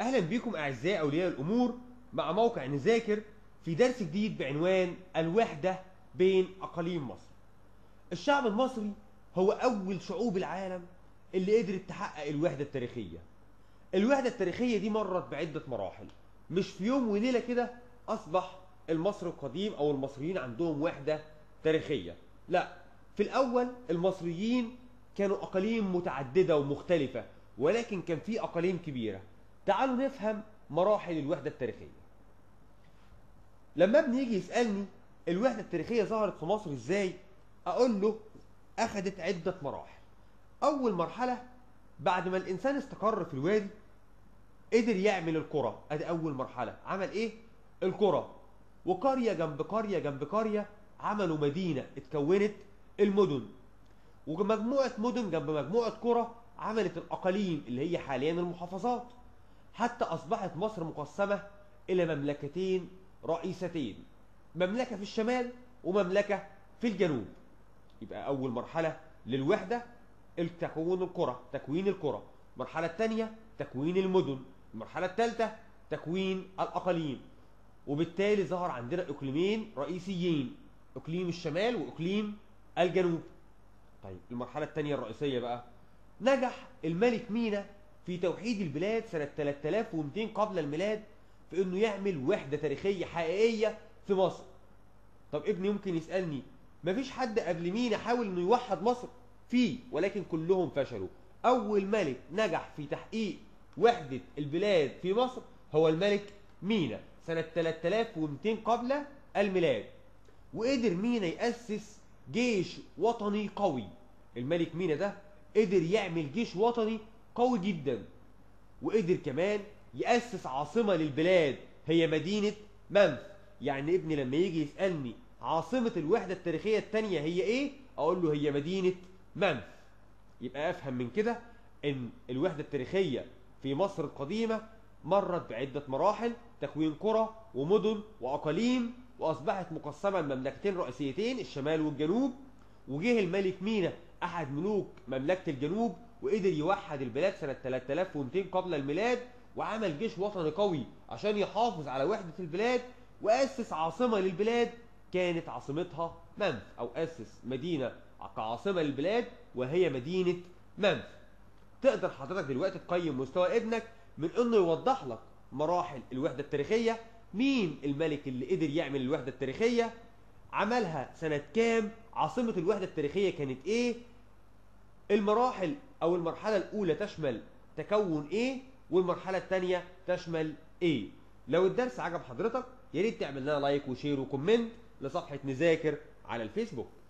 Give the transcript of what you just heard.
اهلا بكم اعزائي اولياء الامور مع موقع نذاكر في درس جديد بعنوان الوحده بين اقاليم مصر. الشعب المصري هو اول شعوب العالم اللي قدرت تحقق الوحده التاريخيه. الوحده التاريخيه دي مرت بعده مراحل مش في يوم وليله كده اصبح المصري القديم او المصريين عندهم وحده تاريخيه. لا في الاول المصريين كانوا اقاليم متعدده ومختلفه ولكن كان في اقاليم كبيره. تعالوا نفهم مراحل الوحدة التاريخية لما ابني يجي يسألني الوحدة التاريخية ظهرت في مصر ازاي اقول له اخدت عدة مراحل اول مرحلة بعد ما الانسان استقر في الوادي قدر يعمل القرى ادي اول مرحلة عمل ايه القرى وقرية جنب قرية جنب قرية عملوا مدينة اتكونت المدن ومجموعة مدن جنب مجموعة قرى عملت الاقاليم اللي هي حاليا المحافظات حتى أصبحت مصر مقسمة إلى مملكتين رئيستين مملكة في الشمال ومملكة في الجنوب يبقى أول مرحلة للوحدة تكون القرى تكوين القرى المرحلة الثانية تكوين المدن المرحلة الثالثة تكوين الأقاليم وبالتالي ظهر عندنا إقليمين رئيسيين إقليم الشمال وإقليم الجنوب طيب المرحلة الثانية الرئيسية بقى نجح الملك مينا في توحيد البلاد سنة 3200 قبل الميلاد في انه يعمل وحدة تاريخية حقيقية في مصر طب ابني ممكن يسألني مفيش حد قبل مين حاول انه يوحد مصر فيه ولكن كلهم فشلوا اول ملك نجح في تحقيق وحدة البلاد في مصر هو الملك مينا سنة 3200 قبل الميلاد وقدر مينا يأسس جيش وطني قوي الملك مينا ده قدر يعمل جيش وطني قوي جدا وقدر كمان يأسس عاصمة للبلاد هي مدينة منف يعني ابني لما يجي يسألني عاصمة الوحدة التاريخية التانية هي ايه اقول له هي مدينة منف يبقى افهم من كده ان الوحدة التاريخية في مصر القديمة مرت بعدة مراحل تكوين قرى ومدن وأقاليم وأصبحت مقسمة لمملكتين رئيسيتين الشمال والجنوب وجه الملك مينا أحد ملوك مملكة الجنوب وقدر يوحد البلاد سنة 3200 قبل الميلاد وعمل جيش وطني قوي عشان يحافظ على وحدة البلاد وأسس عاصمة للبلاد كانت عاصمتها منف أو أسس مدينة كعاصمة للبلاد وهي مدينة منف تقدر حضرتك دلوقتي تقيم مستوى ابنك من انه يوضح لك مراحل الوحدة التاريخية مين الملك اللي قدر يعمل الوحدة التاريخية عملها سنة كام عاصمة الوحدة التاريخية كانت ايه المراحل او المرحله الاولى تشمل تكون ايه والمرحله الثانيه تشمل ايه لو الدرس عجب حضرتك يا ريت تعمل لنا لايك وشير وكومنت لصفحه نذاكر على الفيسبوك